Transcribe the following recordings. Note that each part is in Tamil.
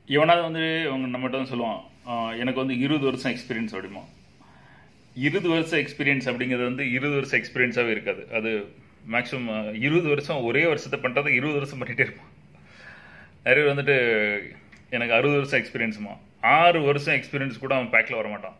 எவனாவது வந்து அவங்க நம்மகிட்ட வந்து சொல்லுவான் "ஆஹ், எனக்கு வந்து இருபது வருஷம் எக்ஸ்பீரியன்ஸ் அப்படிமா இருபது வருஷம் எக்ஸ்பீரியன்ஸ் அப்படிங்கிறது வந்து இருபது வருஷம் எக்ஸ்பீரியன்ஸாகவே இருக்காது அது மேக்ஸிமம் இருபது வருஷம் ஒரே வருஷத்தை பண்ணுறது இருபது வருஷம் பண்ணிகிட்டே இருப்பான் நிறைய பேர் வந்துட்டு எனக்கு அறுபது வருஷம் எக்ஸ்பீரியன்ஸுமா ஆறு வருஷம் எக்ஸ்பீரியன்ஸ் கூட அவன் பேக்கில் வர மாட்டான்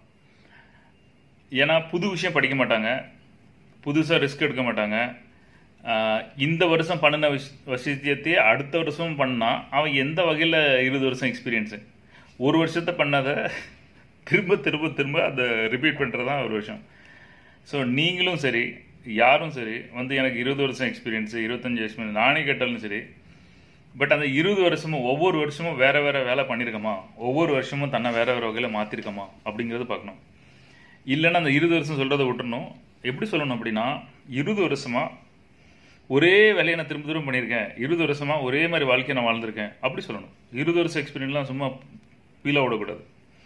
ஏன்னா புது விஷயம் படிக்க மாட்டாங்க புதுசாக ரிஸ்க் எடுக்க மாட்டாங்க ஆஹ் இந்த வருஷம் பண்ணின விஷ் விஷயத்தையே அடுத்த வருஷமும் பண்ணால் அவன் எந்த வகையில் இருபது வருஷம் எக்ஸ்பீரியன்ஸு ஒரு வருஷத்தை பண்ணதை திரும்ப திரும்ப திரும்ப அதை ரிப்பீட் பண்ணுறது தான் ஒரு விஷயம் ஸோ நீங்களும் சரி யாரும் சரி வந்து எனக்கு இருபது வருஷம் எக்ஸ்பீரியன்ஸு இருபத்தஞ்சி எக்ஸ்பீரியன்ஸ் நானே கேட்டாலும் சரி பட் அந்த இருபது வருஷமும் ஒவ்வொரு வருஷமும் வேற வேற வேலை பண்ணியிருக்கோமா ஒவ்வொரு வருஷமும் தன்னை வேற வேற வகையில் மாற்றிருக்கோமா அப்படிங்கிறது பார்க்கணும் இல்லைன்னா அந்த இருபது வருஷம் சொல்கிறத விட்டுறணும் எப்படி சொல்லணும் அப்படின்னா இருபது வருஷமா ஒரே வேலையை நான் திரும்ப திரும்ப பண்ணியிருக்கேன் இருபது வருஷமா ஒரே மாதிரி வாழ்க்கையை நான் வாழ்ந்திருக்கேன் அப்படி சொல்லணும் இருபது வருஷம் எக்ஸ்பீரியன்ஸ்லாம் சும்மா பீலாக விடக்கூடாது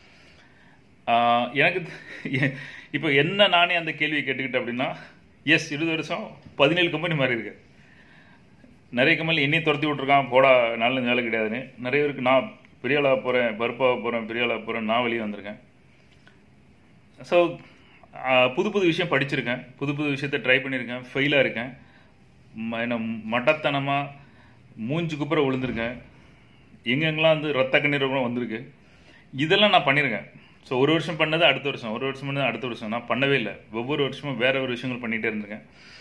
ஆஹ் எனக்கு தெ- இப்போ என்ன நானே அந்த கேள்வியை கேட்டுக்கிட்டேன் அப்படின்னா எஸ் இருபது வருஷம் பதினேழு கம்பெனி மாறி இருக்கு நிறைய கம்பெனி என்னையும் துரத்தி விட்ருக்கான் போடா நல்ல வேலை கிடையாதுன்னு நிறைய பேருக்கு நான் பெரிய ஆளாக போகிறேன் பருப்பாக போகிறேன் பெரிய ஆளாக போகிறேன் நான் வெளியே வந்திருக்கேன் ஸோ புது புது விஷயம் படிச்சிருக்கேன் புது புது விஷயத்தை ட்ரை பண்ணியிருக்கேன் ஃபெயிலாக இருக்கேன் ம- என்ன மட்டத்தனமாக மூஞ்சி குப்புற விழுந்திருக்கேன் எங்கெங்கெல்லாம் வந்து ரத்த கண்ணீர் கூட வந்திருக்கு இதெல்லாம் நான் பண்ணியிருக்கேன் ஸோ ஒரு வருஷம் பண்ணது அடுத்த வருஷம் ஒரு வருஷம் பண்ணது அடுத்த வருஷம் நான் பண்ணவே இல்லை ஒவ்வொரு வருஷமும் வேற ஒரு விஷயங்கள் பண்ணிகிட்டே இருந்திருக்கேன்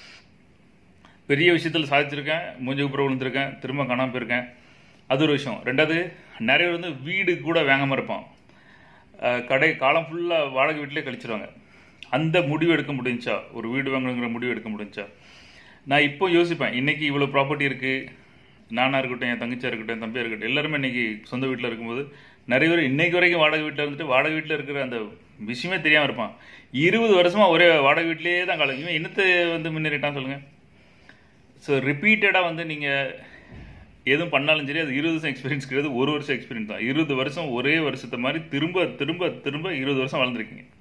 பெரிய விஷயத்தில் சாதிச்சிருக்கேன் மூஞ்சி குப்புற விழுந்திருக்கேன் திரும்ப காணாம போயிருக்கேன் அது ஒரு விஷயம் ரெண்டாவது நிறைய பேர் வந்து வீடு கூட வாங்காமல் இருப்பான் அஹ் கடை காலம் ஃபுல்லாக வாடகை வீட்டிலே கழிச்சிருவாங்க அந்த முடிவு எடுக்க முடிஞ்சா ஒரு வீடு வாங்கணுங்கிற முடிவு எடுக்க முடிஞ்சா நான் இப்போ யோசிப்பேன் இன்னைக்கு இவ்வளோ ப்ராப்பர்ட்டி இருக்குது நானாக இருக்கட்டும் என் தங்கச்சியாக இருக்கட்டும் என் தம்பியாக இருக்கட்டும் எல்லாருமே இன்னைக்கு சொந்த வீட்டில் இருக்கும்போது நிறைய பேர் இன்னைக்கு வரைக்கும் வாடகை வீட்டில் இருந்துட்டு வாடகை வீட்டில் இருக்கிற அந்த விஷயமே தெரியாமல் இருப்பான் இருபது வருஷமா ஒரே வாடகை வீட்டிலேயே தான் காலம் இவன் என்னத்தை வந்து முன்னேறிட்டான் சொல்லுங்கள் ஸோ ரிப்பீட்டடாக வந்து நீங்கள் எதுவும் பண்ணாலும் சரி அது இருபது வருஷம் எக்ஸ்பீரியன்ஸ் கிடையாது ஒரு வருஷம் எக்ஸ்பீரியன்ஸ் தான் இருபது வருஷம் ஒரே வருஷத்தை மாதிரி திரும்ப திரும்ப திரும்ப இருபது வருஷம் வாழ்ந்துருக்கீங்க